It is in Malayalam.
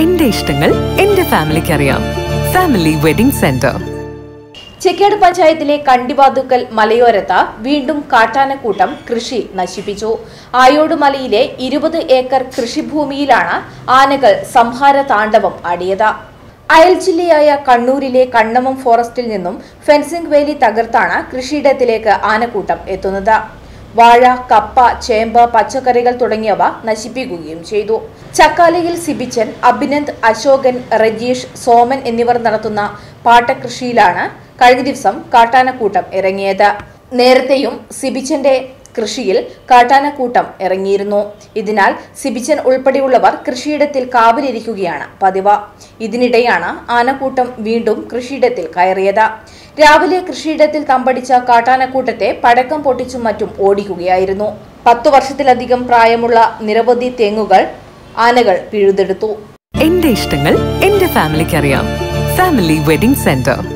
എന്റെ ഇഷ്ടങ്ങൾ എന്റെ ഫാമിലിക്ക് അറിയാം ഫാമിലി വെഡിംഗ് സെന്റർ ചെക്കാട് പഞ്ചായത്തിലെ കണ്ടിവാതുക്കൽ മലയോരത്ത് വീണ്ടും കാട്ടാനക്കൂട്ടം കൃഷി നശിപ്പിച്ചു ആയോട് മലയിലെ ഇരുപത് ഏക്കർ കൃഷിഭൂമിയിലാണ് ആനകൾ സംഹാര താണ്ഡവം ആടിയത് അയൽ ജില്ലയായ കണ്ണൂരിലെ കണ്ണമം ഫോറസ്റ്റിൽ നിന്നും ഫെൻസിംഗ് വേലി തകർത്താണ് കൃഷിയിടത്തിലേക്ക് ആനക്കൂട്ടം എത്തുന്നത് വാഴ കപ്പ ചേമ്പ് പച്ചക്കറികൾ തുടങ്ങിയവ നശിപ്പിക്കുകയും ചെയ്തു ചക്കാലയിൽ സിബിച്ചൻ അഭിനന്ദ് അശോകൻ രജീഷ് സോമൻ എന്നിവർ നടത്തുന്ന പാട്ടകൃഷിയിലാണ് കഴിഞ്ഞ ദിവസം കാട്ടാനക്കൂട്ടം ഇറങ്ങിയത് നേരത്തെയും സിബിച്ചന്റെ കൃഷിയിൽ കാട്ടാനക്കൂട്ടം ഇറങ്ങിയിരുന്നു ഇതിനാൽ സിബിച്ചൻ ഉൾപ്പെടെയുള്ളവർ കൃഷിയിടത്തിൽ കാവലിരിക്കുകയാണ് പതിവ് ഇതിനിടെയാണ് ആനക്കൂട്ടം വീണ്ടും കൃഷിയിടത്തിൽ കയറിയത് രാവിലെ കൃഷിയിടത്തിൽ തമ്പടിച്ച കാട്ടാനക്കൂട്ടത്തെ പടക്കം പൊട്ടിച്ചും മറ്റും ഓടിക്കുകയായിരുന്നു പത്തു വർഷത്തിലധികം പ്രായമുള്ള നിരവധി തെങ്ങുകൾ ആനകൾ പിഴുതെടുത്തു എന്റെ ഇഷ്ടങ്ങൾ എന്റെ ഫാമിലിക്ക് അറിയാം ഫാമിലി വെഡിംഗ് സെന്റർ